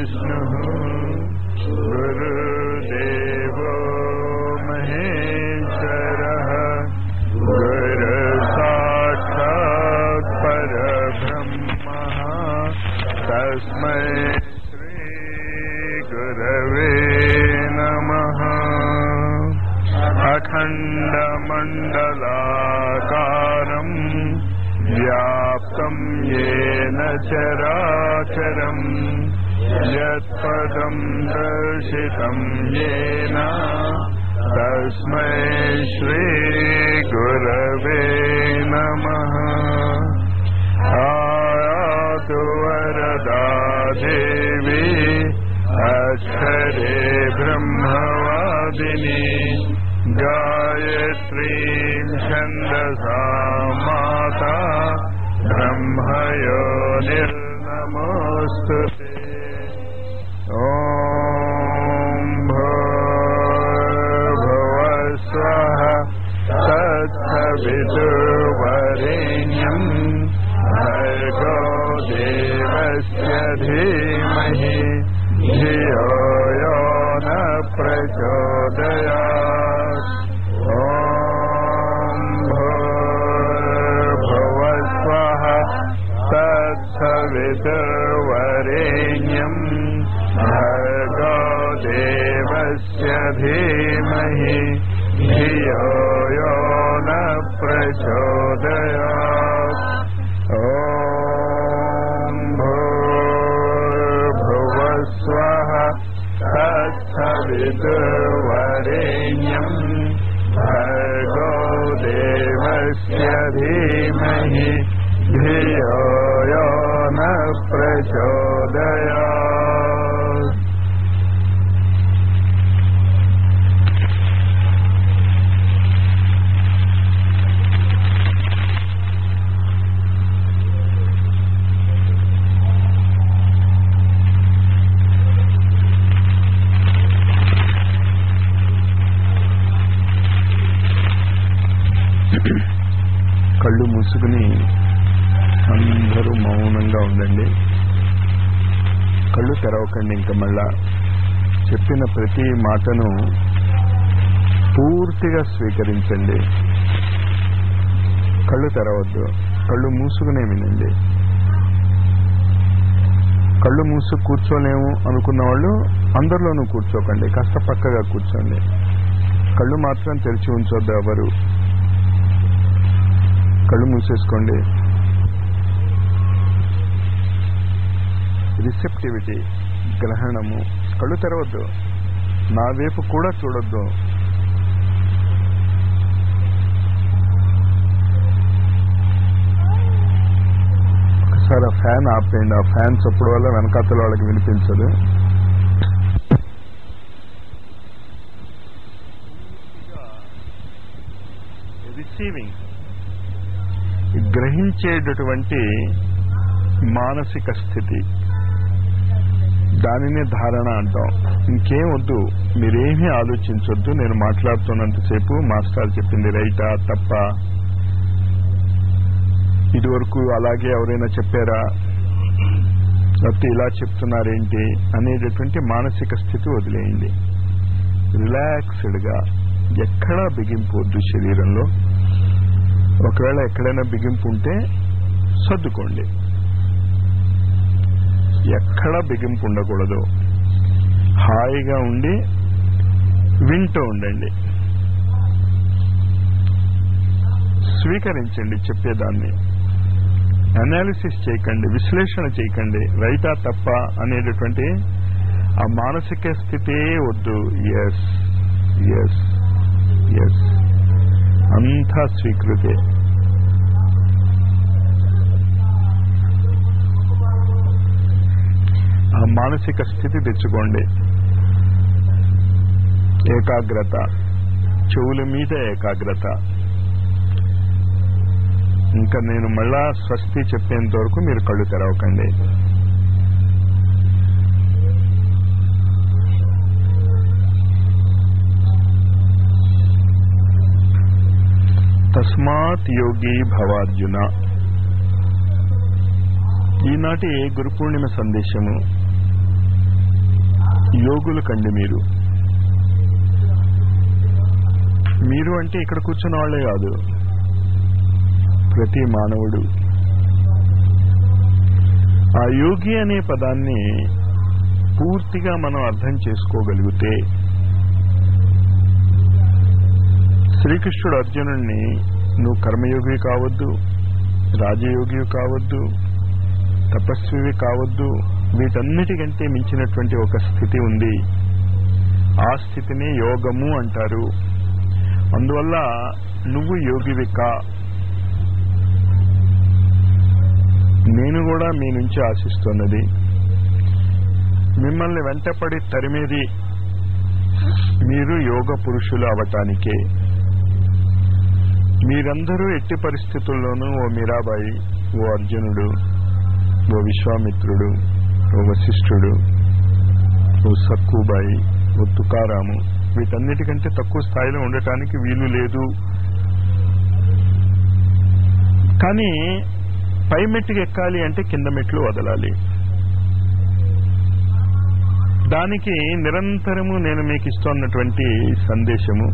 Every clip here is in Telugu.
गुरुर्विष्णुः गुरुदेवो महेश्वरः गुरुसाक्षात् परब्रह्मः तस्मै श्रीगुरवे नमः अखण्डमण्डलाकारम् व्याप्तम् येन चराचरम् यत्पदम् दर्शितम् येन तस्मै श्रीगुरवे नमः आयातु वरदा देवी अक्षरे ब्रह्मवादिनी गायत्रीं छन्दसा माता ब्रह्मयो निर्नमोऽस्तु ते ॐ भूर्भुवस्वः तत्सवितुर्वरेण्यम् भर्गो देवस्य धीमहि धियो यो न प्रचोदयात् ॐ भूर्भुवस्वः तत्सवितुर्वरेण्यम् भर्गो देवस्य धीमहि धियो यो न प्रचोदयात् ॐ भूर्भुवस्वः तत्सवितुर्वरेण्यम् भर्गो देवस्य धीमहि धियो यो न प्रचोदयात् కళ్ళు మూసుకుని అందరూ మౌనంగా ఉండండి కళ్ళు తెరవకండి ఇంకా మళ్ళా చెప్పిన ప్రతి మాటను పూర్తిగా స్వీకరించండి కళ్ళు తెరవద్దు కళ్ళు మూసుకునే వినండి కళ్ళు మూసు కూర్చోలేము అనుకున్న వాళ్ళు అందరిలోనూ కూర్చోకండి కాస్త పక్కగా కూర్చోండి కళ్ళు మాత్రం తెరిచి ఉంచొద్దు ఎవరు కళ్ళు మూసేసుకోండి రిసెప్టివిటీ గ్రహణము కళ్ళు తెరవద్దు నా వైపు కూడా చూడొద్దు ఒకసారి ఆ ఫ్యాన్ ఆపేయండి ఆ ఫ్యాన్ చప్పుడు వల్ల వెనకాతల వాళ్ళకి వినిపించదు రిసీవింగ్ గ్రహించేటటువంటి మానసిక స్థితి దానినే ధారణ అంటాం ఇంకేం వద్దు మీరేమీ ఆలోచించొద్దు నేను మాట్లాడుతున్నంతసేపు మాస్టర్ చెప్పింది రైటా తప్ప ఇదివరకు అలాగే ఎవరైనా చెప్పారా లేకపోతే ఇలా చెప్తున్నారేంటి అనేటటువంటి మానసిక స్థితి వదిలేయండి రిలాక్స్డ్గా ఎక్కడా బిగింపు వద్దు శరీరంలో ఒకవేళ ఎక్కడైనా బిగింపు ఉంటే సర్దుకోండి ఎక్కడా బిగింపు ఉండకూడదు హాయిగా ఉండి వింటూ ఉండండి స్వీకరించండి చెప్పేదాన్ని అనాలిసిస్ చేయకండి విశ్లేషణ చేయకండి రైటా తప్ప అనేటటువంటి ఆ మానసిక స్థితే వద్దు ఎస్ ఎస్ ఎస్ అంతా స్వీకృతే ఆ మానసిక స్థితి తెచ్చుకోండి ఏకాగ్రత చెవుల మీద ఏకాగ్రత ఇంకా నేను మళ్ళా స్వస్తి చెప్పేంత వరకు మీరు కళ్ళు తెరవకండి తస్మాత్ యోగి భవార్జున ఈనాటి గురు పూర్ణిమ సందేశము యోగులు కండి మీరు మీరు అంటే ఇక్కడ కూర్చున్న వాళ్ళే కాదు ప్రతి మానవుడు ఆ యోగి అనే పదాన్ని పూర్తిగా మనం అర్థం చేసుకోగలిగితే శ్రీకృష్ణుడు అర్జునుడిని నువ్వు కర్మయోగి కావద్దు రాజయోగి కావద్దు తపస్వివి కావద్దు వీటన్నిటికంటే మించినటువంటి ఒక స్థితి ఉంది ఆ స్థితిని యోగము అంటారు అందువల్ల నువ్వు యోగివి కా నేను కూడా మీ నుంచి ఆశిస్తున్నది మిమ్మల్ని వెంటపడి తరిమేది మీరు యోగ పురుషులు అవటానికే మీరందరూ ఎట్టి పరిస్థితుల్లోనూ ఓ మీరాబాయి ఓ అర్జునుడు ఓ విశ్వామిత్రుడు ఓ వశిష్ఠుడు ఓ సక్కుబాయి ఓ తుకారాము వీటన్నిటికంటే తక్కువ స్థాయిలో ఉండటానికి వీలు లేదు కానీ పై మెట్టుకు ఎక్కాలి అంటే కింద మెట్లు వదలాలి దానికి నిరంతరము నేను మీకు ఇస్తున్నటువంటి సందేశము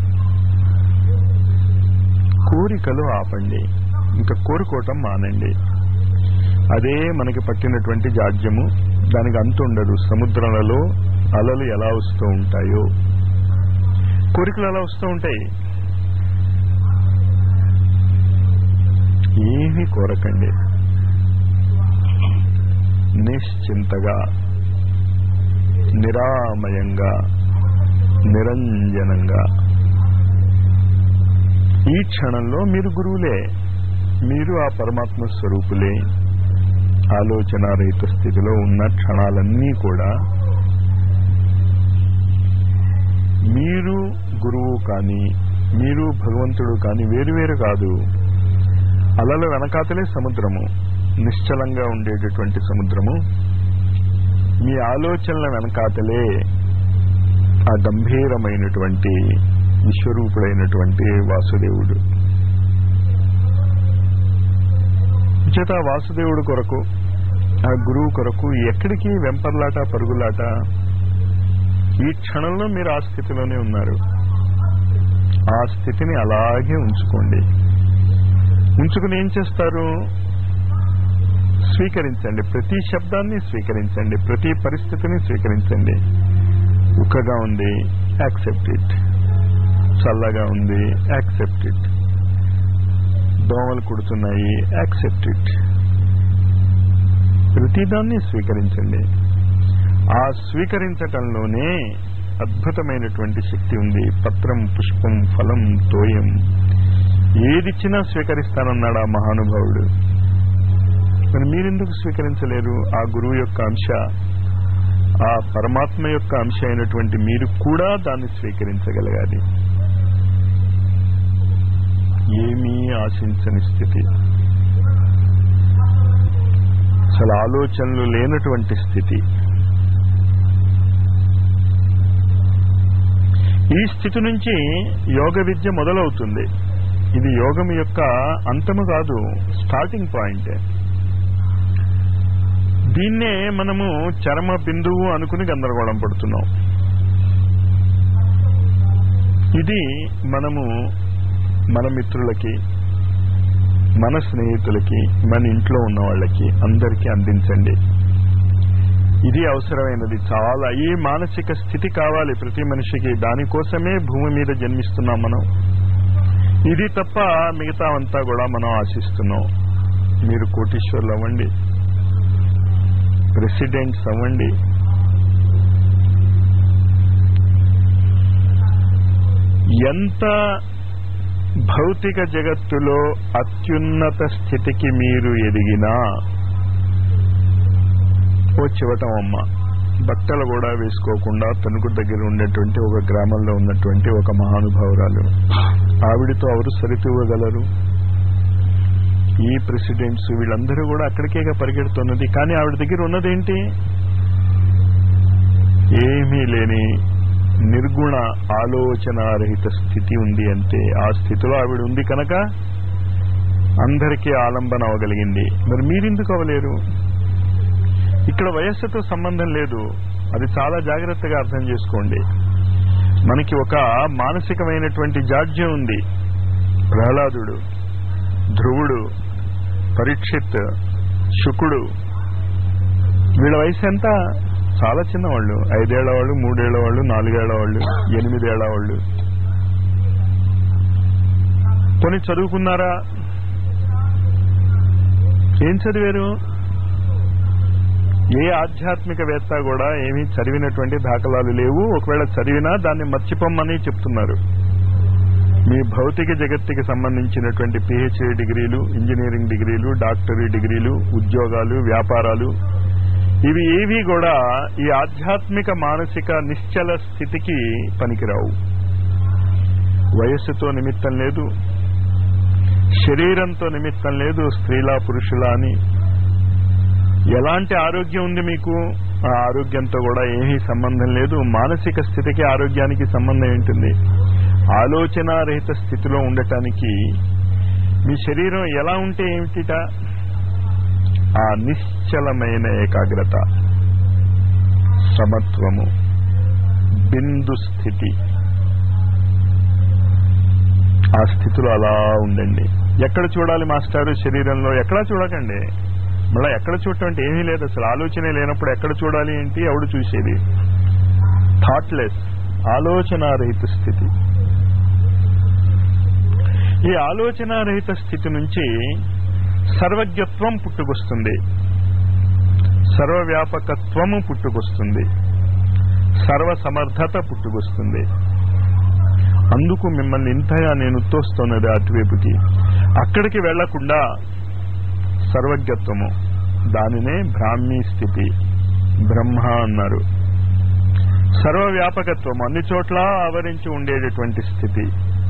కోరికలు ఆపండి ఇంకా కోరుకోవటం మానండి అదే మనకి పట్టినటువంటి జాడ్యము దానికి అంతు ఉండదు సముద్రాలలో అలలు ఎలా వస్తూ ఉంటాయో కోరికలు ఎలా వస్తూ ఉంటాయి ఏమీ కోరకండి నిశ్చింతగా నిరామయంగా నిరంజనంగా ఈ క్షణంలో మీరు గురువులే మీరు ఆ పరమాత్మ స్వరూపులే ఆలోచన రహిత స్థితిలో ఉన్న క్షణాలన్నీ కూడా మీరు గురువు కానీ మీరు భగవంతుడు కానీ వేరువేరు కాదు అలల వెనకాతలే సముద్రము నిశ్చలంగా ఉండేటటువంటి సముద్రము మీ ఆలోచనల వెనకాతలే ఆ గంభీరమైనటువంటి విశ్వరూపుడైనటువంటి వాసుదేవుడు చేత వాసుదేవుడు కొరకు ఆ గురువు కొరకు ఎక్కడికి వెంపర్లాట పరుగులాట ఈ క్షణంలో మీరు ఆ స్థితిలోనే ఉన్నారు ఆ స్థితిని అలాగే ఉంచుకోండి ఉంచుకుని ఏం చేస్తారు స్వీకరించండి ప్రతి శబ్దాన్ని స్వీకరించండి ప్రతి పరిస్థితిని స్వీకరించండి ఉక్కగా ఉంది యాక్సెప్ట్ ఇట్ చల్లగా ఉంది యాక్సెప్ట్ ఇట్ దోమలు కుడుతున్నాయి యాక్సెప్ట్ ఇట్ ప్రతిదాన్ని స్వీకరించండి ఆ స్వీకరించటంలోనే అద్భుతమైనటువంటి శక్తి ఉంది పత్రం పుష్పం ఫలం తోయం ఏదిచ్చినా స్వీకరిస్తానన్నాడు ఆ మహానుభావుడు మరి మీరెందుకు స్వీకరించలేరు ఆ గురువు యొక్క అంశ ఆ పరమాత్మ యొక్క అంశ అయినటువంటి మీరు కూడా దాన్ని స్వీకరించగలగాలి ఏమీ ఆశించని స్థితి అసలు ఆలోచనలు లేనటువంటి స్థితి ఈ స్థితి నుంచి యోగ విద్య మొదలవుతుంది ఇది యోగం యొక్క అంతము కాదు స్టార్టింగ్ పాయింట్ దీన్నే మనము చరమ బిందువు అనుకుని గందరగోళం పడుతున్నాం ఇది మనము మన మిత్రులకి మన స్నేహితులకి మన ఇంట్లో ఉన్న వాళ్ళకి అందరికీ అందించండి ఇది అవసరమైనది చాలా ఈ మానసిక స్థితి కావాలి ప్రతి మనిషికి దానికోసమే భూమి మీద జన్మిస్తున్నాం మనం ఇది తప్ప మిగతా అంతా కూడా మనం ఆశిస్తున్నాం మీరు కోటీశ్వర్లు అవ్వండి ప్రెసిడెంట్స్ అవ్వండి ఎంత భౌతిక జగత్తులో అత్యున్నత స్థితికి మీరు ఎదిగినా ఓ చివటం అమ్మ బట్టలు కూడా వేసుకోకుండా తణుకు దగ్గర ఉండేటువంటి ఒక గ్రామంలో ఉన్నటువంటి ఒక మహానుభావురాలు ఆవిడతో ఎవరు సరితూగలరు ఈ ప్రెసిడెంట్స్ వీళ్ళందరూ కూడా అక్కడికేగా పరిగెడుతున్నది కానీ ఆవిడ దగ్గర ఉన్నదేంటి ఏమీ లేని నిర్గుణ ఆలోచనారహిత స్థితి ఉంది అంటే ఆ స్థితిలో ఆవిడ ఉంది కనుక అందరికీ ఆలంబన అవ్వగలిగింది మరి మీరెందుకు అవ్వలేరు ఇక్కడ వయస్సుతో సంబంధం లేదు అది చాలా జాగ్రత్తగా అర్థం చేసుకోండి మనకి ఒక మానసికమైనటువంటి జాడ్యం ఉంది ప్రహ్లాదుడు ధ్రువుడు పరీక్షిత్ శుకుడు వీళ్ళ వయసు ఎంత చాలా చిన్నవాళ్ళు ఐదేళ్ల వాళ్ళు మూడేళ్ల వాళ్ళు నాలుగేళ్ల వాళ్ళు ఎనిమిదేళ్ల వాళ్ళు కొని చదువుకున్నారా ఏం చదివారు ఏ ఆధ్యాత్మికవేత్త కూడా ఏమీ చదివినటువంటి దాఖలాలు లేవు ఒకవేళ చదివినా దాన్ని మర్చిపోమ్మని చెప్తున్నారు మీ భౌతిక జగత్తుకి సంబంధించినటువంటి పిహెచ్డి డిగ్రీలు ఇంజనీరింగ్ డిగ్రీలు డాక్టరీ డిగ్రీలు ఉద్యోగాలు వ్యాపారాలు ఇవి ఏవి కూడా ఈ ఆధ్యాత్మిక మానసిక నిశ్చల స్థితికి పనికిరావు వయస్సుతో నిమిత్తం లేదు శరీరంతో నిమిత్తం లేదు స్త్రీలా పురుషులా అని ఎలాంటి ఆరోగ్యం ఉంది మీకు ఆ ఆరోగ్యంతో కూడా ఏమీ సంబంధం లేదు మానసిక స్థితికి ఆరోగ్యానికి సంబంధం ఏంటుంది ఆలోచన రహిత స్థితిలో ఉండటానికి మీ శరీరం ఎలా ఉంటే ఏమిటిట ఆ నిశ్చలమైన ఏకాగ్రత సమత్వము బిందు స్థితి ఆ స్థితిలో అలా ఉండండి ఎక్కడ చూడాలి మాస్టారు శరీరంలో ఎక్కడ చూడకండి మళ్ళీ ఎక్కడ చూడటం అంటే ఏమీ లేదు అసలు ఆలోచనే లేనప్పుడు ఎక్కడ చూడాలి ఏంటి ఎవడు చూసేది థాట్లెస్ ఆలోచనారహిత స్థితి ఈ ఆలోచనారహిత స్థితి నుంచి సర్వజ్ఞత్వం పుట్టుకొస్తుంది సర్వవ్యాపకత్వము పుట్టుకొస్తుంది సర్వసమర్థత పుట్టుకొస్తుంది అందుకు మిమ్మల్ని ఇంతగా నేను తోస్తున్నది అటువైపుకి అక్కడికి వెళ్లకుండా సర్వజ్ఞత్వము దానినే బ్రాహ్మీ స్థితి బ్రహ్మ అన్నారు సర్వవ్యాపకత్వం అన్ని చోట్ల ఆవరించి ఉండేటటువంటి స్థితి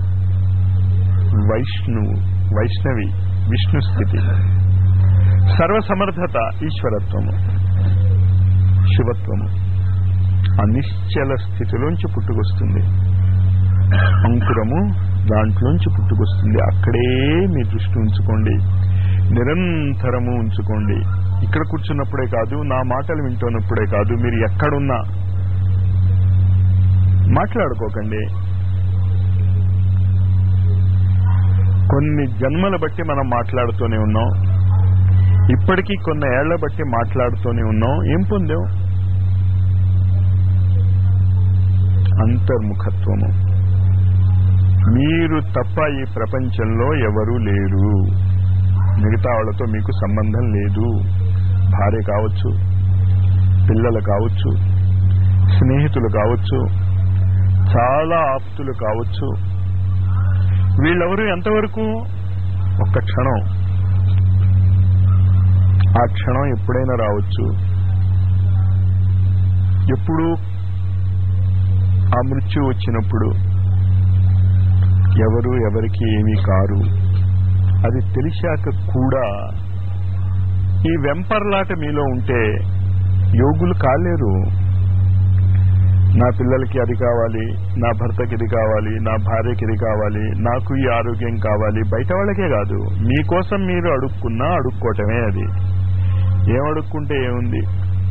వైష్ణువు వైష్ణవి విష్ణు స్థితి సర్వసమర్థత ఈశ్వరత్వము శివత్వము అనిశ్చల స్థితిలోంచి పుట్టుకొస్తుంది అంకురము దాంట్లోంచి పుట్టుకొస్తుంది అక్కడే మీ దృష్టి ఉంచుకోండి నిరంతరము ఉంచుకోండి ఇక్కడ కూర్చున్నప్పుడే కాదు నా మాటలు వింటున్నప్పుడే కాదు మీరు ఎక్కడున్నా మాట్లాడుకోకండి కొన్ని జన్మల బట్టి మనం మాట్లాడుతూనే ఉన్నాం ఇప్పటికీ కొన్ని ఏళ్ల బట్టి మాట్లాడుతూనే ఉన్నాం ఏం పొందాం అంతర్ముఖత్వము మీరు తప్ప ఈ ప్రపంచంలో ఎవరూ లేరు మిగతా వాళ్ళతో మీకు సంబంధం లేదు భార్య కావచ్చు పిల్లలు కావచ్చు స్నేహితులు కావచ్చు చాలా ఆప్తులు కావచ్చు వీళ్ళెవరు ఎంతవరకు ఒక్క క్షణం ఆ క్షణం ఎప్పుడైనా రావచ్చు ఎప్పుడు ఆ మృత్యు వచ్చినప్పుడు ఎవరు ఎవరికి ఏమీ కారు అది తెలిసాక కూడా ఈ వెంపర్లాట మీలో ఉంటే యోగులు కాలేరు నా పిల్లలకి అది కావాలి నా భర్తకి ఇది కావాలి నా భార్యకి ఇది కావాలి నాకు ఈ ఆరోగ్యం కావాలి బయట వాళ్ళకే కాదు మీకోసం మీరు అడుక్కున్నా అడుక్కోవటమే అది ఏం అడుక్కుంటే ఏముంది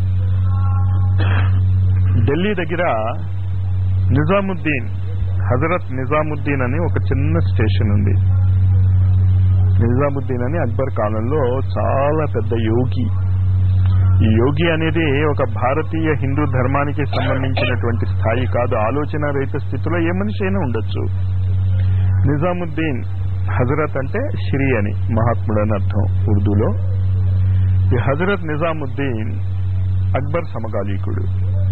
ఢిల్లీ దగ్గర నిజాముద్దీన్ హజరత్ నిజాముద్దీన్ అని ఒక చిన్న స్టేషన్ ఉంది నిజాముద్దీన్ అని అక్బర్ కాలంలో చాలా పెద్ద యోగి ఈ యోగి అనేది ఒక భారతీయ హిందూ ధర్మానికి సంబంధించినటువంటి స్థాయి కాదు ఆలోచన రహిత స్థితిలో ఏ మనిషి అయినా ఉండొచ్చు నిజాముద్దీన్ హజరత్ అంటే శ్రీ అని మహాత్ముడు అని అర్థం ఉర్దూలో ఈ హజరత్ నిజాముద్దీన్ అక్బర్ సమకాలీకుడు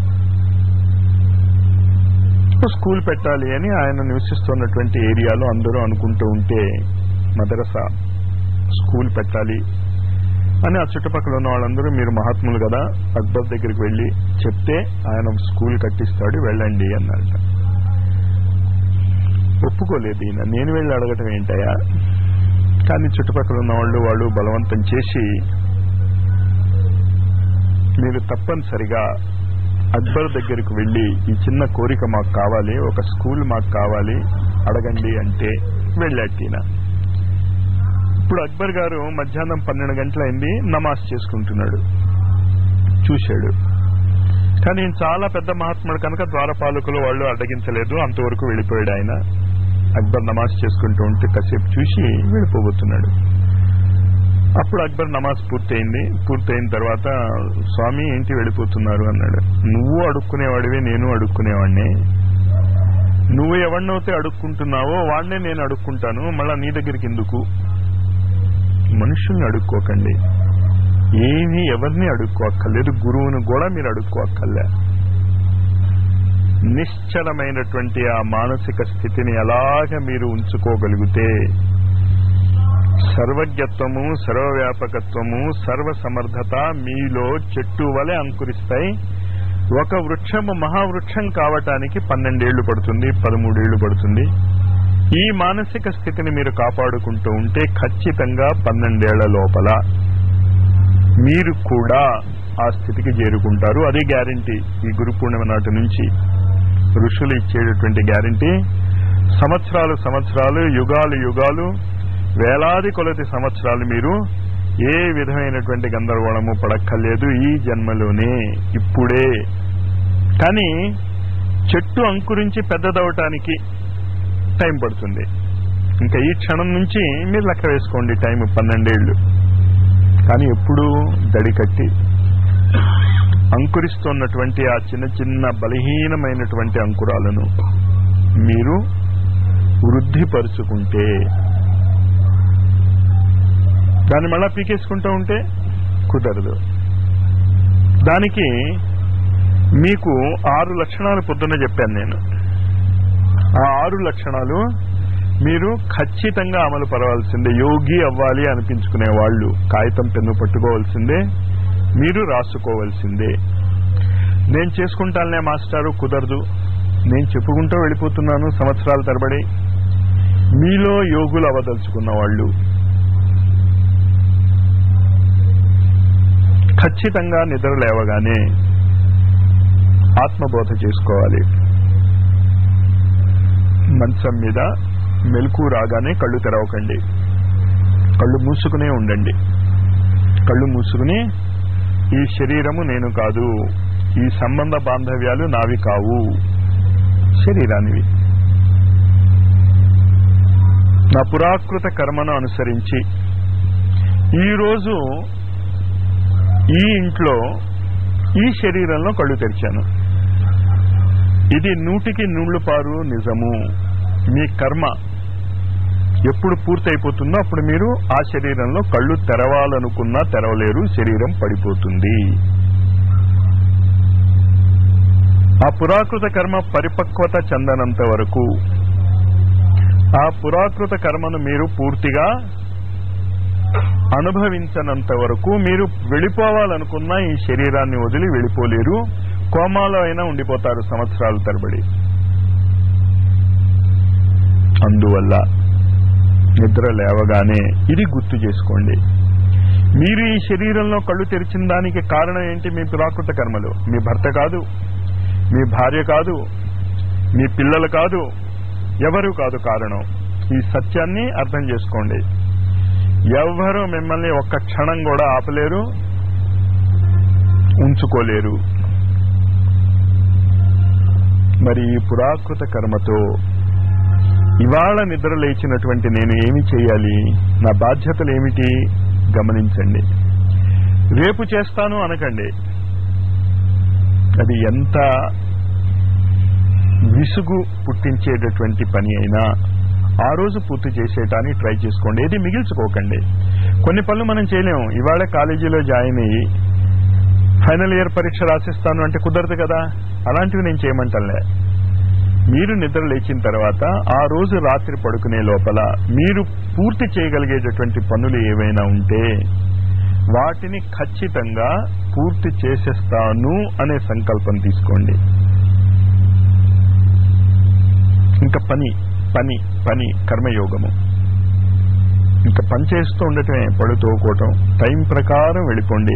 స్కూల్ పెట్టాలి అని ఆయన నివసిస్తున్నటువంటి ఏరియాలో అందరూ అనుకుంటూ ఉంటే మదరసా స్కూల్ పెట్టాలి అని ఆ చుట్టుపక్కల ఉన్న వాళ్ళందరూ మీరు మహాత్ములు కదా అక్బర్ దగ్గరికి వెళ్ళి చెప్తే ఆయన స్కూల్ కట్టిస్తాడు వెళ్ళండి అన్నారట ఒప్పుకోలేదు ఈయన నేను వెళ్ళి అడగటం ఏంటయ్యా కానీ చుట్టుపక్కల ఉన్న వాళ్ళు వాళ్ళు బలవంతం చేసి మీరు తప్పనిసరిగా అక్బర్ దగ్గరికి వెళ్ళి ఈ చిన్న కోరిక మాకు కావాలి ఒక స్కూల్ మాకు కావాలి అడగండి అంటే వెళ్ళాటీన ఇప్పుడు అక్బర్ గారు మధ్యాహ్నం పన్నెండు గంటలైంది నమాజ్ చేసుకుంటున్నాడు చూశాడు కానీ ఈయన చాలా పెద్ద మహాత్ముడు కనుక ద్వారపాలకులు వాళ్ళు అడ్డగించలేదు అంతవరకు వెళ్ళిపోయాడు ఆయన అక్బర్ నమాజ్ చేసుకుంటూ ఉంటే కాసేపు చూసి వెళ్ళిపోబోతున్నాడు అప్పుడు అక్బర్ నమాజ్ పూర్తయింది పూర్తయిన తర్వాత స్వామి ఏంటి వెళ్ళిపోతున్నారు అన్నాడు నువ్వు అడుక్కునేవాడివే నేను అడుక్కునేవాడిని నువ్వు ఎవరినైతే అడుక్కుంటున్నావో వాడినే నేను అడుక్కుంటాను మళ్ళా నీ దగ్గరికి ఎందుకు మనుషుల్ని అడుక్కోకండి ఏమీ ఎవరిని అడుక్కోక్కర్లేదు గురువును కూడా మీరు అడుక్కోక్కర్లే నిశ్చలమైనటువంటి ఆ మానసిక స్థితిని ఎలాగ మీరు ఉంచుకోగలిగితే సర్వజ్ఞత్వము సర్వవ్యాపకత్వము సర్వ సమర్థత మీలో చెట్టు వలె అంకురిస్తాయి ఒక వృక్షము మహావృక్షం కావటానికి పన్నెండేళ్లు పడుతుంది పదమూడేళ్లు పడుతుంది ఈ మానసిక స్థితిని మీరు కాపాడుకుంటూ ఉంటే ఖచ్చితంగా పన్నెండేళ్ల లోపల మీరు కూడా ఆ స్థితికి చేరుకుంటారు అదే గ్యారంటీ ఈ గురు పూర్ణిమ నాటి నుంచి ఋషులు ఇచ్చేటటువంటి గ్యారంటీ సంవత్సరాలు సంవత్సరాలు యుగాలు యుగాలు వేలాది కొలది సంవత్సరాలు మీరు ఏ విధమైనటువంటి గందరగోళము పడక్కర్లేదు ఈ జన్మలోనే ఇప్పుడే కానీ చెట్టు అంకురించి పెద్దదవటానికి టైం పడుతుంది ఇంకా ఈ క్షణం నుంచి మీరు లెక్క వేసుకోండి టైం పన్నెండేళ్లు కానీ ఎప్పుడు దడి కట్టి అంకురిస్తున్నటువంటి ఆ చిన్న చిన్న బలహీనమైనటువంటి అంకురాలను మీరు వృద్ధిపరుచుకుంటే దాన్ని మళ్ళా పీకేసుకుంటూ ఉంటే కుదరదు దానికి మీకు ఆరు లక్షణాలు పొద్దున్న చెప్పాను నేను ఆ ఆరు లక్షణాలు మీరు ఖచ్చితంగా అమలు పరవాల్సిందే యోగి అవ్వాలి అనిపించుకునే వాళ్ళు కాగితం పెన్ను పట్టుకోవాల్సిందే మీరు రాసుకోవాల్సిందే నేను చేసుకుంటానులే మాస్టారు కుదరదు నేను చెప్పుకుంటూ వెళ్ళిపోతున్నాను సంవత్సరాల తరబడి మీలో యోగులు అవదలుచుకున్న వాళ్ళు ఖచ్చితంగా నిద్ర లేవగానే ఆత్మబోధ చేసుకోవాలి మంచం మీద మెలకు రాగానే కళ్ళు తెరవకండి కళ్ళు మూసుకునే ఉండండి కళ్ళు మూసుకుని ఈ శరీరము నేను కాదు ఈ సంబంధ బాంధవ్యాలు నావి కావు శరీరానివి నా పురాకృత కర్మను అనుసరించి ఈరోజు ఈ ఇంట్లో ఈ శరీరంలో కళ్ళు తెరిచాను ఇది నూటికి నూళ్ళు పారు నిజము మీ కర్మ ఎప్పుడు పూర్తయిపోతుందో అప్పుడు మీరు ఆ శరీరంలో కళ్ళు తెరవాలనుకున్నా తెరవలేరు శరీరం పడిపోతుంది ఆ పురాకృత కర్మ పరిపక్వత చెందనంత వరకు ఆ పురాకృత కర్మను మీరు పూర్తిగా అనుభవించనంత వరకు మీరు వెళ్ళిపోవాలనుకున్న ఈ శరీరాన్ని వదిలి వెళ్ళిపోలేరు కోమాలో అయినా ఉండిపోతారు సంవత్సరాల తరబడి అందువల్ల నిద్ర లేవగానే ఇది గుర్తు చేసుకోండి మీరు ఈ శరీరంలో కళ్ళు తెరిచిన దానికి కారణం ఏంటి మీ పురాకృత కర్మలు మీ భర్త కాదు మీ భార్య కాదు మీ పిల్లలు కాదు ఎవరు కాదు కారణం ఈ సత్యాన్ని అర్థం చేసుకోండి ఎవ్వరూ మిమ్మల్ని ఒక్క క్షణం కూడా ఆపలేరు ఉంచుకోలేరు మరి ఈ పురాకృత కర్మతో ఇవాళ నిద్ర లేచినటువంటి నేను ఏమి చేయాలి నా బాధ్యతలు ఏమిటి గమనించండి రేపు చేస్తాను అనకండి అది ఎంత విసుగు పుట్టించేటటువంటి పని అయినా ఆ రోజు పూర్తి చేసేయటానికి ట్రై చేసుకోండి ఏది మిగిల్చుకోకండి కొన్ని పనులు మనం చేయలేము ఇవాళ కాలేజీలో జాయిన్ అయ్యి ఫైనల్ ఇయర్ పరీక్ష రాసిస్తాను అంటే కుదరదు కదా అలాంటివి నేను చేయమంటలే మీరు నిద్ర లేచిన తర్వాత ఆ రోజు రాత్రి పడుకునే లోపల మీరు పూర్తి చేయగలిగేటటువంటి పనులు ఏవైనా ఉంటే వాటిని ఖచ్చితంగా పూర్తి చేసేస్తాను అనే సంకల్పం తీసుకోండి ఇంకా పని పని పని కర్మయోగము ఇంకా పని చేస్తూ ఉండటమే పళ్ళు తోకోవటం టైం ప్రకారం వెళ్ళిపోండి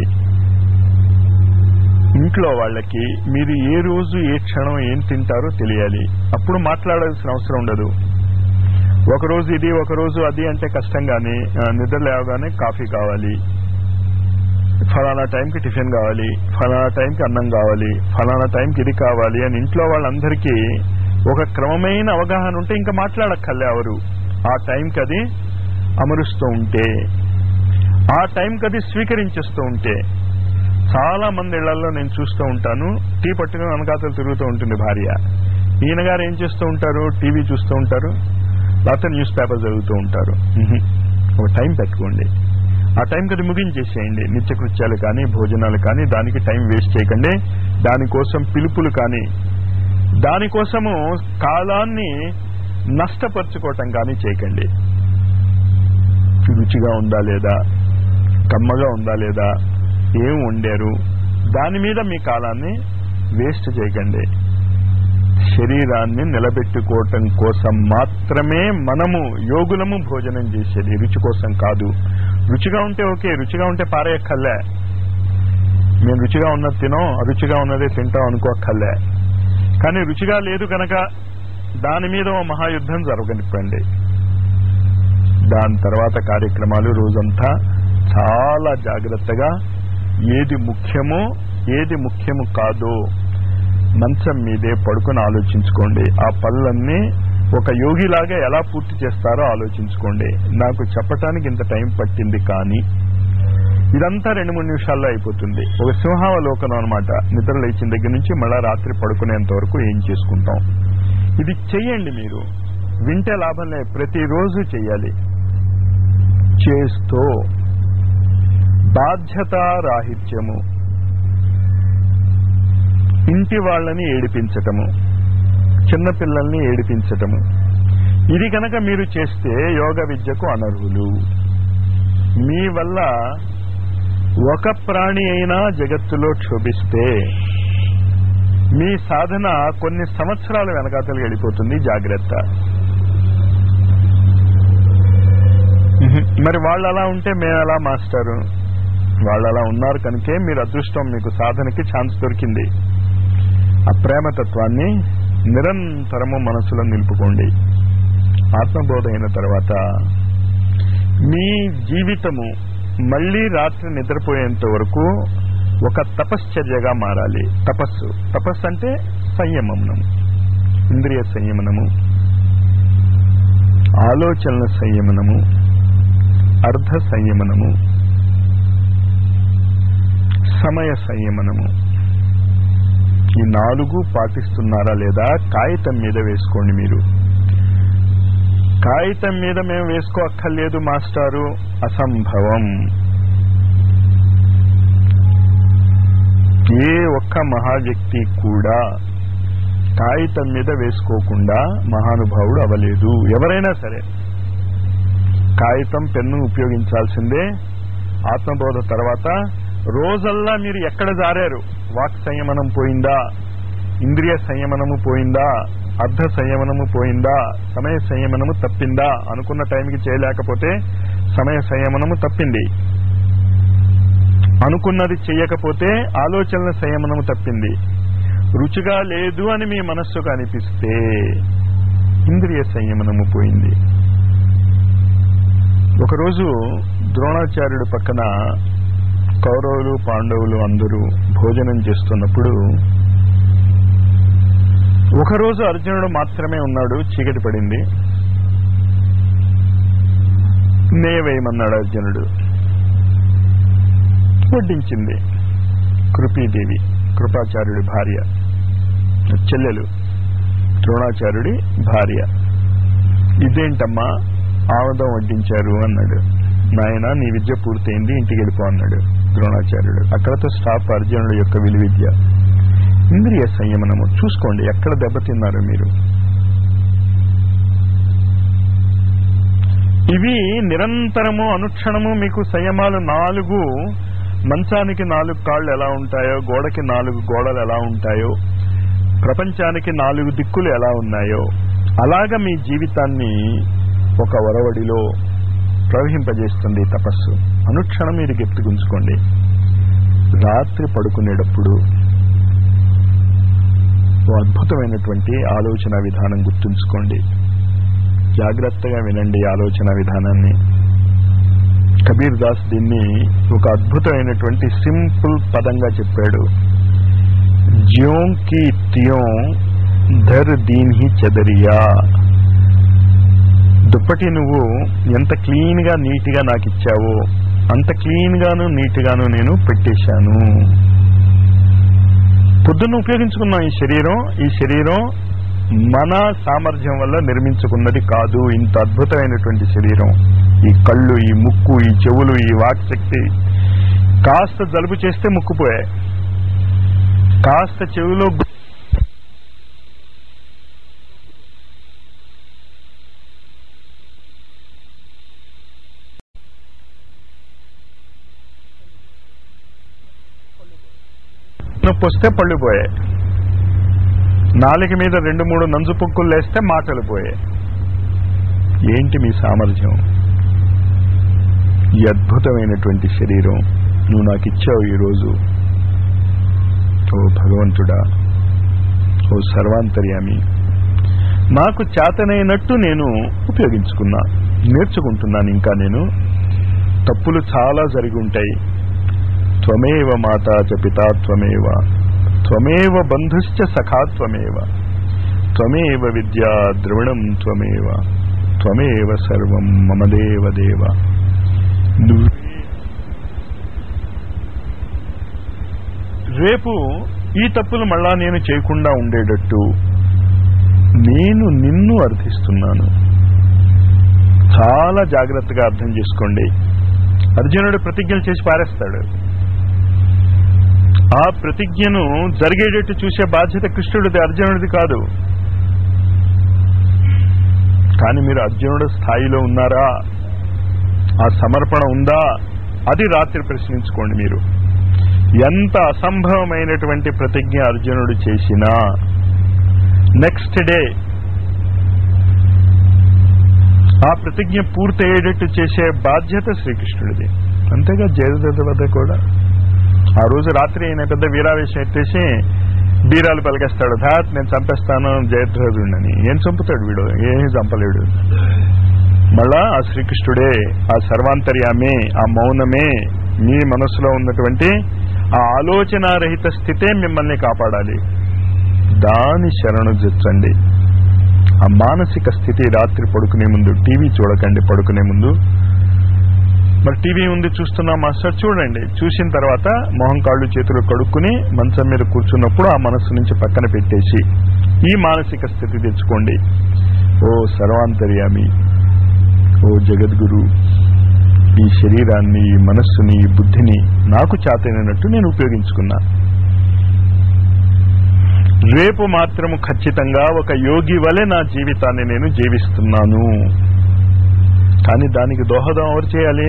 ఇంట్లో వాళ్ళకి మీరు ఏ రోజు ఏ క్షణం ఏం తింటారో తెలియాలి అప్పుడు మాట్లాడాల్సిన అవసరం ఉండదు ఒక రోజు ఇది ఒక రోజు అది అంటే కష్టంగానే ఆ, నిద్ర లేవగానే కాఫీ కావాలి ఫలానా టైంకి టిఫిన్ కావాలి ఫలానా టైంకి అన్నం కావాలి ఫలానా టైంకి ఇది కావాలి అని ఇంట్లో వాళ్ళందరికీ ఒక క్రమమైన అవగాహన ఉంటే ఇంకా మాట్లాడక్కర్లే ఎవరు ఆ టైంకి అది అమరుస్తూ ఉంటే ఆ టైంకి అది స్వీకరించేస్తూ ఉంటే చాలా మంది ఇళ్లలో నేను చూస్తూ ఉంటాను టీ పట్టుకుని వెనకాతలు తిరుగుతూ ఉంటుంది భార్య ఈయన గారు ఏం చేస్తూ ఉంటారు టీవీ చూస్తూ ఉంటారు లేకపోతే న్యూస్ పేపర్ చదువుతూ ఉంటారు ఉహు. ఒక టైం పెట్టుకోండి ఆ టైంకి అది ముగించేసేయండి నిత్యకృత్యాలు కానీ భోజనాలు కానీ దానికి టైం వేస్ట్ చేయకండి దానికోసం పిలుపులు కానీ దానికోసము కాలాన్ని నష్టపరుచుకోవటం కానీ చేయకండి రుచిగా ఉందా లేదా కమ్మగా ఉందా లేదా ఏం వండారు దాని మీద మీ కాలాన్ని వేస్ట్ చేయకండి శరీరాన్ని నిలబెట్టుకోవటం కోసం మాత్రమే మనము యోగులము భోజనం చేసేది రుచి కోసం కాదు రుచిగా ఉంటే ఓకే రుచిగా ఉంటే పారేయక్కర్లే మేము రుచిగా ఉన్నది తినాం అరుచిగా ఉన్నదే తింటాం అనుకోక్కర్లే కానీ రుచిగా లేదు కనుక దాని మీద ఓ మహాయుద్ధం జరగనిప్పండి దాని తర్వాత కార్యక్రమాలు రోజంతా చాలా జాగ్రత్తగా ఏది ముఖ్యమో ఏది ముఖ్యము కాదో మంచం మీదే పడుకొని ఆలోచించుకోండి ఆ పనులన్నీ ఒక యోగిలాగా ఎలా పూర్తి చేస్తారో ఆలోచించుకోండి నాకు చెప్పటానికి ఇంత టైం పట్టింది కానీ ఇదంతా రెండు మూడు నిమిషాల్లో అయిపోతుంది ఒక సింహావలోకనం అనమాట నిద్ర లేచిన దగ్గర నుంచి మళ్ళా రాత్రి పడుకునేంత వరకు ఏం చేసుకుంటాం ఇది చెయ్యండి మీరు వింటే లాభం లేదు ప్రతిరోజు చెయ్యాలి చేస్తూ బాధ్యతారాహిత్యము ఇంటి వాళ్ళని ఏడిపించటము చిన్నపిల్లల్ని ఏడిపించటము ఇది కనుక మీరు చేస్తే యోగ విద్యకు అనర్హులు మీ వల్ల ఒక ప్రాణి అయినా జగత్తులో క్షోభిస్తే మీ సాధన కొన్ని సంవత్సరాల వెనకాతలు వెళ్ళిపోతుంది జాగ్రత్త మరి వాళ్ళు అలా ఉంటే మేము ఎలా మాస్టారు వాళ్ళు అలా ఉన్నారు కనుకే మీరు అదృష్టం మీకు సాధనకి ఛాన్స్ దొరికింది ఆ ప్రేమతత్వాన్ని నిరంతరము మనసులో నిలుపుకోండి ఆత్మబోధ అయిన తర్వాత మీ జీవితము మళ్ళీ రాత్రి నిద్రపోయేంత వరకు ఒక తపశ్చర్యగా మారాలి తపస్సు తపస్సు అంటే సంయమనము ఇంద్రియ సంయమనము ఆలోచనల సంయమనము అర్ధ సంయమనము సమయ సంయమనము ఈ నాలుగు పాటిస్తున్నారా లేదా కాగితం మీద వేసుకోండి మీరు కాగితం మీద మేము వేసుకోక్కర్లేదు మాస్టారు అసంభవం ఏ ఒక్క మహా వ్యక్తి కూడా కాగితం మీద వేసుకోకుండా మహానుభావుడు అవలేదు ఎవరైనా సరే కాగితం పెన్ను ఉపయోగించాల్సిందే ఆత్మబోధ తర్వాత రోజల్లా మీరు ఎక్కడ జారారు వాక్ సంయమనం పోయిందా ఇంద్రియ సంయమనము పోయిందా అర్ధ సంయమనము పోయిందా సమయ సంయమనము తప్పిందా అనుకున్న టైంకి చేయలేకపోతే సమయ సంయమనము తప్పింది అనుకున్నది చెయ్యకపోతే ఆలోచనల సంయమనము తప్పింది రుచిగా లేదు అని మీ మనస్సుకు అనిపిస్తే ఇంద్రియ సంయమనము పోయింది ఒకరోజు ద్రోణాచార్యుడు పక్కన కౌరవులు పాండవులు అందరూ భోజనం చేస్తున్నప్పుడు ఒకరోజు అర్జునుడు మాత్రమే ఉన్నాడు చీకటి పడింది నేవేయమన్నాడు అర్జునుడు వడ్డించింది కృపీదేవి కృపాచార్యుడి భార్య చెల్లెలు ద్రోణాచార్యుడి భార్య ఇదేంటమ్మా ఆమదం వడ్డించారు అన్నాడు నాయన నీ విద్య పూర్తయింది ఇంటికి వెళ్ళిపో అన్నాడు ద్రోణాచార్యుడు అక్కడతో స్టాప్ అర్జునుడు యొక్క విలువిద్య ఇంద్రియ సంయమనము చూసుకోండి ఎక్కడ దెబ్బతిన్నారు మీరు ఇవి నిరంతరము అనుక్షణము మీకు సంయమాలు నాలుగు మంచానికి నాలుగు కాళ్ళు ఎలా ఉంటాయో గోడకి నాలుగు గోడలు ఎలా ఉంటాయో ప్రపంచానికి నాలుగు దిక్కులు ఎలా ఉన్నాయో అలాగ మీ జీవితాన్ని ఒక ఒరవడిలో ప్రవహింపజేస్తుంది ఈ తపస్సు అనుక్షణం మీరు గుర్తుకుంచుకోండి రాత్రి పడుకునేటప్పుడు ఓ అద్భుతమైనటువంటి ఆలోచన విధానం గుర్తుంచుకోండి జాగ్రత్తగా వినండి ఈ ఆలోచన విధానాన్ని కబీర్ దాస్ దీన్ని ఒక అద్భుతమైనటువంటి సింపుల్ పదంగా చెప్పాడు జ్యోం కి త్యోం ధర్ దీన్ హి చెదరియా దుప్పటి నువ్వు ఎంత క్లీన్ గా నీట్ గా నాకు ఇచ్చావో అంత క్లీన్ గాను నీట్ గాను నేను పెట్టేశాను పొద్దున్న ఉపయోగించుకున్నాం ఈ శరీరం ఈ శరీరం మన సామర్థ్యం వల్ల నిర్మించుకున్నది కాదు ఇంత అద్భుతమైనటువంటి శరీరం ఈ కళ్ళు ఈ ముక్కు ఈ చెవులు ఈ వాక్ శక్తి కాస్త జలుబు చేస్తే ముక్కుపోయాయి కాస్త చెవిలో గు- నొప్పి వస్తే పళ్ళు పోయాయి నాలుక మీద రెండు మూడు నంజు పొక్కులు లేస్తే మాటలు పోయాయి ఏంటి మీ సామర్థ్యం ఈ అద్భుతమైనటువంటి శరీరం నువ్వు నాకు ఇచ్చావు ఈరోజు ఓ భగవంతుడా ఓ సర్వాంతర్యామి నాకు చేతనైనట్టు నేను ఉపయోగించుకున్నా నేర్చుకుంటున్నాను ఇంకా నేను తప్పులు చాలా జరిగి ఉంటాయి త్వమేవ మాతా చ పితా త్వమేవ త్వమేవ బంధుశ్చ సఖా త్వమేవ త్వమేవ విద్యా ద్రవిణం త్వమేవ త్వమేవ సర్వం మమ దేవ దేవ నువ్వే రేపు ఈ తప్పులు మళ్ళా నేను చేయకుండా ఉండేటట్టు నేను నిన్ను అర్థిస్తున్నాను చాలా జాగ్రత్తగా అర్థం చేసుకోండి అర్జునుడు ప్రతిజ్ఞలు చేసి పారేస్తాడు ఆ ప్రతిజ్ఞను జరిగేటట్టు చూసే బాధ్యత కృష్ణుడిది అర్జునుడిది కాదు కానీ మీరు అర్జునుడు స్థాయిలో ఉన్నారా ఆ సమర్పణ ఉందా అది రాత్రి ప్రశ్నించుకోండి మీరు ఎంత అసంభవమైనటువంటి ప్రతిజ్ఞ అర్జునుడు చేసినా నెక్స్ట్ డే ఆ ప్రతిజ్ఞ పూర్తయ్యేటట్టు చేసే బాధ్యత శ్రీకృష్ణుడిది అంతేగా జయదత్త వద్ద కూడా ఆ రోజు రాత్రి ఆయన పెద్ద వీరావేశం ఎత్తేసి బీరాలు పలికేస్తాడు ధాత్ నేను చంపేస్తాను జయద్రథుడిని ఏం చంపుతాడు వీడు ఏమీ చంపలేడు మళ్ళా ఆ శ్రీకృష్ణుడే ఆ సర్వాంతర్యామే ఆ మౌనమే మీ మనసులో ఉన్నటువంటి ఆ ఆలోచనారహిత స్థితే మిమ్మల్ని కాపాడాలి దాని శరణు జొచ్చండి ఆ మానసిక స్థితి రాత్రి పడుకునే ముందు టీవీ చూడకండి పడుకునే ముందు మరి టీవీ ఉంది చూస్తున్నా మాస్టర్ చూడండి చూసిన తర్వాత మొహం కాళ్ళు చేతులు కడుక్కుని మంచం మీద కూర్చున్నప్పుడు ఆ మనస్సు నుంచి పక్కన పెట్టేసి ఈ మానసిక స్థితి తెచ్చుకోండి ఓ సర్వాంతర్యామి ఓ జగద్గురు ఈ శరీరాన్ని ఈ మనస్సుని ఈ బుద్ధిని నాకు చేతనైనట్టు నేను ఉపయోగించుకున్నా రేపు మాత్రము ఖచ్చితంగా ఒక యోగి వలె నా జీవితాన్ని నేను జీవిస్తున్నాను కానీ దానికి దోహదం ఎవరు చేయాలి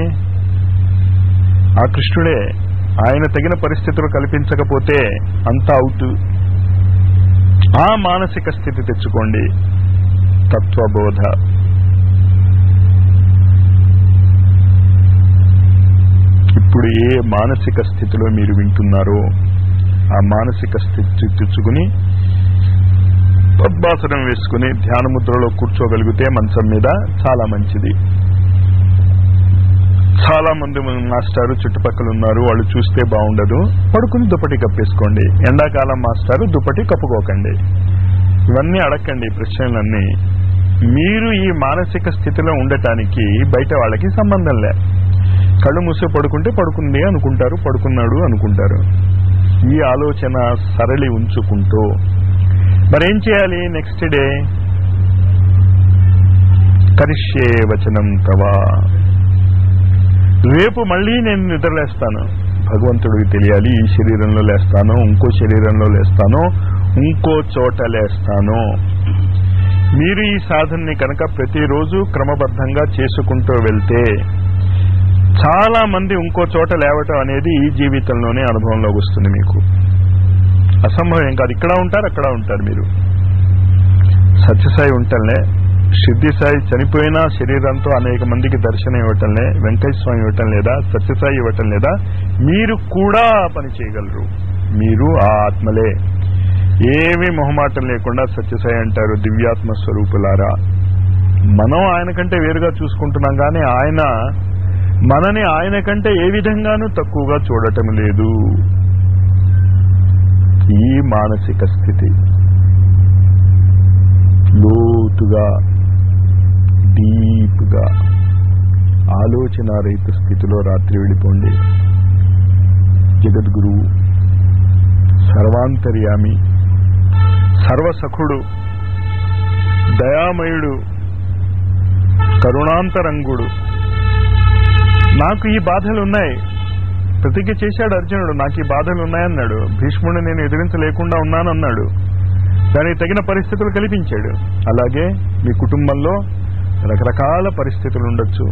ఆ కృష్ణుడే ఆయన తగిన పరిస్థితులు కల్పించకపోతే అంతా అవుట్ ఆ మానసిక స్థితి తెచ్చుకోండి తత్వబోధ ఇప్పుడు ఏ మానసిక స్థితిలో మీరు వింటున్నారో ఆ మానసిక స్థితి తెచ్చుకుని పద్మాసనం వేసుకుని ధ్యాన ముద్రలో కూర్చోగలిగితే మంచం మీద చాలా మంచిది చాలా మంది మాస్టారు చుట్టుపక్కల ఉన్నారు వాళ్ళు చూస్తే బాగుండదు పడుకుని దుప్పటి కప్పేసుకోండి ఎండాకాలం మాస్టారు దుప్పటి కప్పుకోకండి ఇవన్నీ అడగండి ఈ ప్రశ్నలన్నీ మీరు ఈ మానసిక స్థితిలో ఉండటానికి బయట వాళ్ళకి సంబంధం లే కళ్ళు మూసి పడుకుంటే పడుకుంది అనుకుంటారు పడుకున్నాడు అనుకుంటారు ఈ ఆలోచన సరళి ఉంచుకుంటూ మరేం చేయాలి నెక్స్ట్ డే కరిష్యే వచనం తవా రేపు మళ్ళీ నేను నిద్రలేస్తాను భగవంతుడికి తెలియాలి ఈ శరీరంలో లేస్తాను ఇంకో శరీరంలో లేస్తాను ఇంకో చోట లేస్తాను మీరు ఈ సాధనని కనుక ప్రతిరోజు క్రమబద్ధంగా చేసుకుంటూ వెళ్తే చాలా మంది ఇంకో చోట లేవటం అనేది ఈ జీవితంలోనే అనుభవంలోకి వస్తుంది మీకు అసంభవం ఏం కాదు ఇక్కడ ఉంటారు అక్కడ ఉంటారు మీరు సత్యసాయి ఉంటలే సిద్ధి సాయి చనిపోయిన శరీరంతో అనేక మందికి దర్శనం ఇవ్వటంలే వెంకటేశ్వర స్వామి ఇవ్వటం లేదా సత్యసాయి ఇవ్వటం లేదా మీరు కూడా పని చేయగలరు మీరు ఆ ఆత్మలే ఏమీ మొహమాటం లేకుండా సత్యసాయి అంటారు దివ్యాత్మ స్వరూపులారా మనం ఆయన కంటే వేరుగా చూసుకుంటున్నాం కానీ ఆయన మనని ఆయన కంటే ఏ విధంగానూ తక్కువగా చూడటం లేదు ఈ మానసిక స్థితి లోతుగా డీప్గా ఆలోచన రహిత స్థితిలో రాత్రి వెళ్ళిపోండి జగద్గురువు సర్వాంతర్యామి సర్వసఖుడు దయామయుడు కరుణాంతరంగుడు నాకు ఈ బాధలు ఉన్నాయి ప్రతిజ్ఞ చేశాడు అర్జునుడు నాకు ఈ బాధలు ఉన్నాయన్నాడు భీష్ముడిని నేను ఎదిరించలేకుండా ఉన్నానన్నాడు దానికి తగిన పరిస్థితులు కల్పించాడు అలాగే మీ కుటుంబంలో రకరకాల పరిస్థితులు ఉండొచ్చు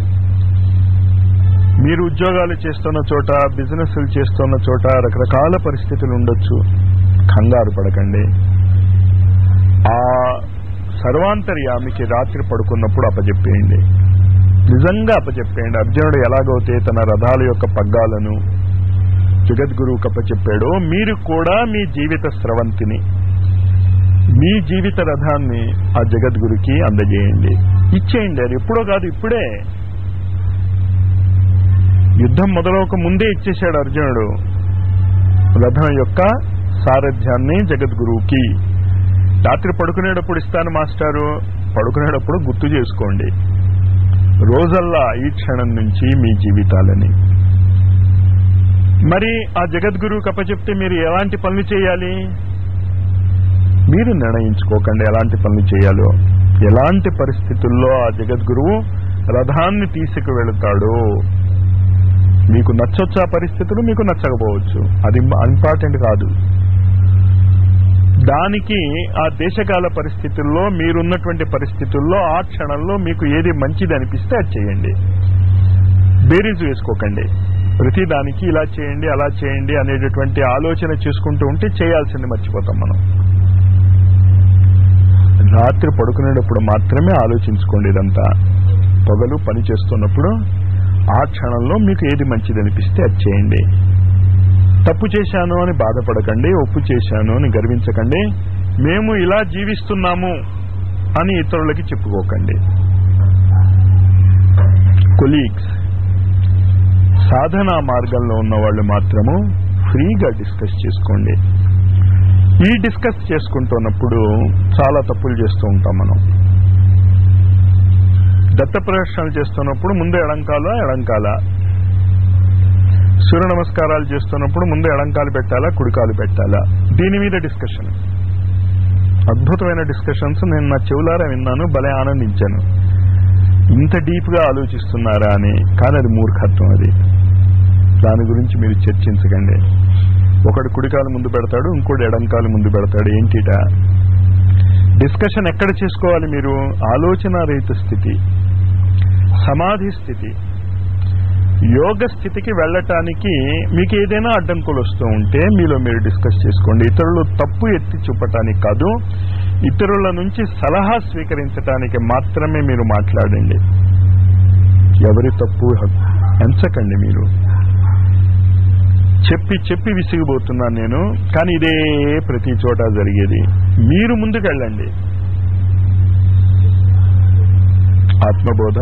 మీరు ఉద్యోగాలు చేస్తున్న చోట బిజినెస్లు చేస్తున్న చోట రకరకాల పరిస్థితులు ఉండొచ్చు కంగారు పడకండి ఆ సర్వాంతర్యామికి రాత్రి పడుకున్నప్పుడు అప్పచెప్పేయండి నిజంగా అప్పచెప్పేయండి అర్జునుడు ఎలాగైతే తన రథాల యొక్క పగ్గాలను జగద్గురువుకి అప్పచెప్పాడో మీరు కూడా మీ జీవిత స్రవంతిని మీ జీవిత రథాన్ని ఆ జగద్గురుకి అందజేయండి ఇచ్చేయండి అది ఎప్పుడో కాదు ఇప్పుడే యుద్ధం మొదలవక ముందే ఇచ్చేశాడు అర్జునుడు రథం యొక్క సారథ్యాన్ని జగద్గురువుకి రాత్రి పడుకునేటప్పుడు ఇస్తాను మాస్టారు పడుకునేటప్పుడు గుర్తు చేసుకోండి రోజల్లా ఈ క్షణం నుంచి మీ జీవితాలని మరి ఆ జగద్గురువుకి అప్పచెప్తే మీరు ఎలాంటి పనులు చేయాలి మీరు నిర్ణయించుకోకండి ఎలాంటి పనులు చేయాలో ఎలాంటి పరిస్థితుల్లో ఆ జగద్గురువు రథాన్ని తీసుకు వెళుతాడో మీకు నచ్చొచ్చు ఆ పరిస్థితులు మీకు నచ్చకపోవచ్చు అది ఇంపార్టెంట్ కాదు దానికి ఆ దేశకాల పరిస్థితుల్లో మీరున్నటువంటి పరిస్థితుల్లో ఆ క్షణంలో మీకు ఏది మంచిది అనిపిస్తే అది చేయండి బేరీజ్ వేసుకోకండి ప్రతి దానికి ఇలా చేయండి అలా చేయండి అనేటటువంటి ఆలోచన చేసుకుంటూ ఉంటే చేయాల్సింది మర్చిపోతాం మనం రాత్రి పడుకునేటప్పుడు మాత్రమే ఆలోచించుకోండి ఇదంతా పొగలు పని చేస్తున్నప్పుడు ఆ క్షణంలో మీకు ఏది మంచిది అనిపిస్తే అది చేయండి తప్పు చేశాను అని బాధపడకండి ఒప్పు చేశాను అని గర్వించకండి మేము ఇలా జీవిస్తున్నాము అని ఇతరులకి చెప్పుకోకండి కొలీగ్స్ సాధనా మార్గంలో ఉన్న వాళ్ళు మాత్రము ఫ్రీగా డిస్కస్ చేసుకోండి ఈ డిస్కస్ చేసుకుంటున్నప్పుడు చాలా తప్పులు చేస్తూ ఉంటాం మనం దత్త ప్రదర్శనలు చేస్తున్నప్పుడు ముందు ఎడంకాల ఎడంకాల సూర్య నమస్కారాలు చేస్తున్నప్పుడు ముందు ఎడంకాలు పెట్టాలా కుడికాలు పెట్టాలా దీని మీద డిస్కషన్ అద్భుతమైన డిస్కషన్స్ నేను నా చెవులారా విన్నాను భలే ఆనందించాను ఇంత డీప్ గా ఆలోచిస్తున్నారా అని కానీ అది మూర్ఖత్వం అది దాని గురించి మీరు చర్చించకండి ఒకడు కుడికాలు ముందు పెడతాడు ఇంకోటి ఎడంకాలు ముందు పెడతాడు ఏంటిట డిస్కషన్ ఎక్కడ చేసుకోవాలి మీరు ఆలోచన రహిత స్థితి సమాధి స్థితి యోగ స్థితికి వెళ్ళటానికి మీకు ఏదైనా అడ్డంకులు వస్తూ ఉంటే మీలో మీరు డిస్కస్ చేసుకోండి ఇతరులు తప్పు ఎత్తి చూపటానికి కాదు ఇతరుల నుంచి సలహా స్వీకరించటానికి మాత్రమే మీరు మాట్లాడండి ఎవరి తప్పు ఎంచకండి మీరు చెప్పి చెప్పి విసిగిపోతున్నాను నేను కానీ ఇదే ప్రతి చోట జరిగేది మీరు ముందుకు వెళ్ళండి ఆత్మబోధ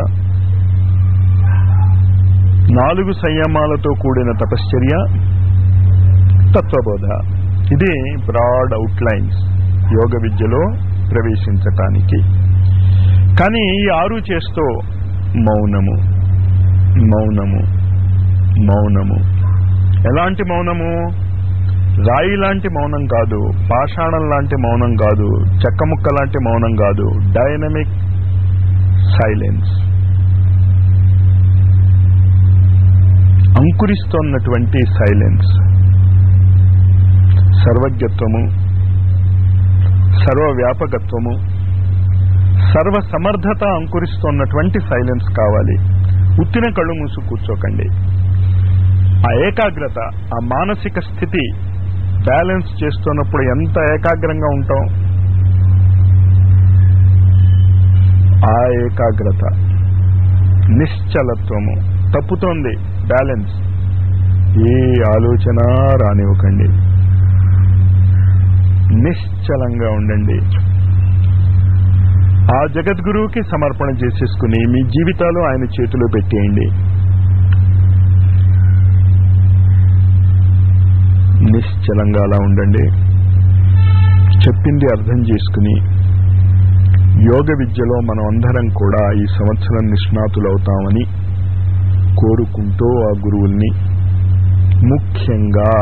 నాలుగు సంయమాలతో కూడిన తపశ్చర్య తత్వబోధ ఇది బ్రాడ్ అవుట్లైన్స్ యోగ విద్యలో ప్రవేశించటానికి కానీ ఈ ఆరు చేస్తూ మౌనము మౌనము మౌనము ఎలాంటి మౌనము రాయి లాంటి మౌనం కాదు పాషాణం లాంటి మౌనం కాదు చెక్కముక్క లాంటి మౌనం కాదు డైనమిక్ సైలెన్స్ అంకురిస్తోన్నటువంటి సైలెన్స్ సర్వజ్ఞత్వము సర్వవ్యాపకత్వము సర్వ సమర్థత అంకురిస్తున్నటువంటి సైలెన్స్ కావాలి ఉత్తిన కళ్ళు మూసు కూర్చోకండి ఆ ఏకాగ్రత ఆ మానసిక స్థితి బ్యాలెన్స్ చేస్తున్నప్పుడు ఎంత ఏకాగ్రంగా ఉంటాం ఆ ఏకాగ్రత నిశ్చలత్వము తప్పుతోంది బ్యాలెన్స్ ఏ ఆలోచన రానివ్వకండి నిశ్చలంగా ఉండండి ఆ జగద్గురువుకి సమర్పణ చేసేసుకుని మీ జీవితాలు ఆయన చేతిలో పెట్టేయండి నిశ్చలంగా అలా ఉండండి చెప్పింది అర్థం చేసుకుని యోగ విద్యలో మనం అందరం కూడా ఈ సంవత్సరం నిష్ణాతులవుతామని కోరుకుంటూ ఆ గురువుల్ని ముఖ్యంగా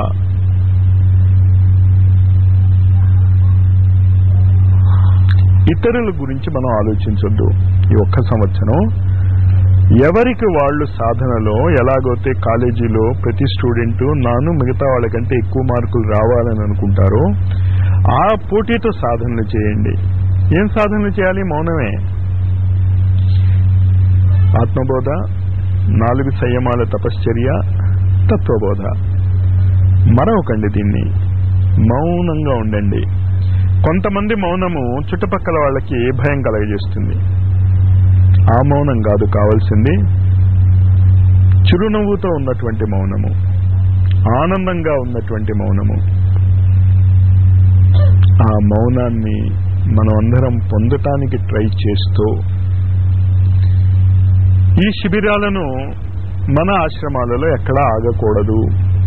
ఇతరుల గురించి మనం ఆలోచించొద్దు ఈ ఒక్క సంవత్సరం ఎవరికి వాళ్ళు సాధనలో ఎలాగైతే కాలేజీలో ప్రతి స్టూడెంట్ నాను మిగతా వాళ్ళకంటే ఎక్కువ మార్కులు రావాలని అనుకుంటారో ఆ పోటీతో సాధనలు చేయండి ఏం సాధనలు చేయాలి మౌనమే ఆత్మబోధ నాలుగు సంయమాల తపశ్చర్య తత్వబోధ మరొకండి దీన్ని మౌనంగా ఉండండి కొంతమంది మౌనము చుట్టుపక్కల వాళ్ళకి భయం కలగజేస్తుంది ఆ మౌనం కాదు కావాల్సింది చిరునవ్వుతో ఉన్నటువంటి మౌనము ఆనందంగా ఉన్నటువంటి మౌనము ఆ మౌనాన్ని మనం అందరం పొందటానికి ట్రై చేస్తూ ఈ శిబిరాలను మన ఆశ్రమాలలో ఎక్కడా ఆగకూడదు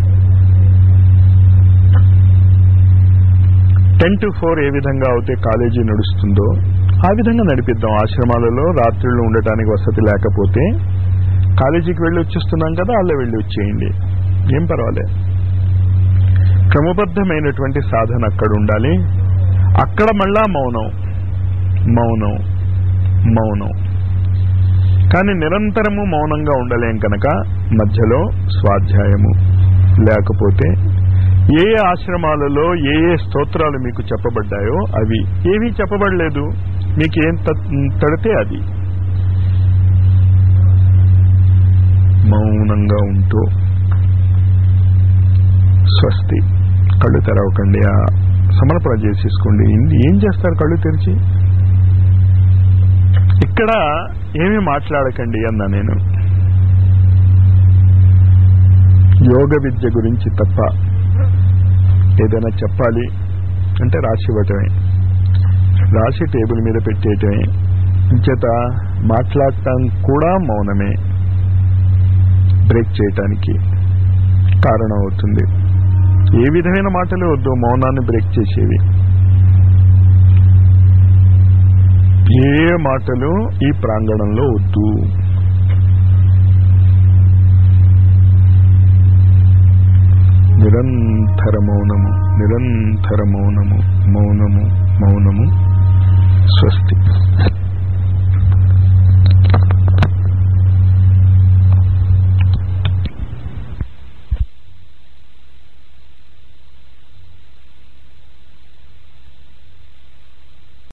టెన్ టు ఫోర్ ఏ విధంగా అయితే కాలేజీ నడుస్తుందో ఆ విధంగా నడిపిద్దాం ఆశ్రమాలలో రాత్రులు ఉండటానికి వసతి లేకపోతే కాలేజీకి వెళ్ళి వచ్చేస్తున్నాం కదా అలా వెళ్ళి వచ్చేయండి ఏం పర్వాలే క్రమబద్ధమైనటువంటి సాధన అక్కడ ఉండాలి అక్కడ మళ్ళా మౌనం మౌనం మౌనం కానీ నిరంతరము మౌనంగా ఉండలేం కనుక మధ్యలో స్వాధ్యాయము లేకపోతే ఏ ఏ ఆశ్రమాలలో ఏ ఏ స్తోత్రాలు మీకు చెప్పబడ్డాయో అవి ఏమీ చెప్పబడలేదు మీకు ఏం తడితే అది మౌనంగా ఉంటూ స్వస్తి కళ్ళు తెరవకండి ఆ సమర్పణ చేసేసుకోండి ఏం చేస్తారు కళ్ళు తెరిచి ఇక్కడ ఏమీ మాట్లాడకండి అన్నా నేను యోగ విద్య గురించి తప్ప ఏదైనా చెప్పాలి అంటే రాసి ఇవ్వటమే రాసి టేబుల్ మీద పెట్టేయటమే ఇంచేత మాట్లాడటం కూడా మౌనమే బ్రేక్ చేయటానికి కారణం అవుతుంది ఏ విధమైన మాటలు వద్దు మౌనాన్ని బ్రేక్ చేసేవి ఏ మాటలు ఈ ప్రాంగణంలో వద్దు నిరంతర మౌనము నిరంతర మౌనము మౌనము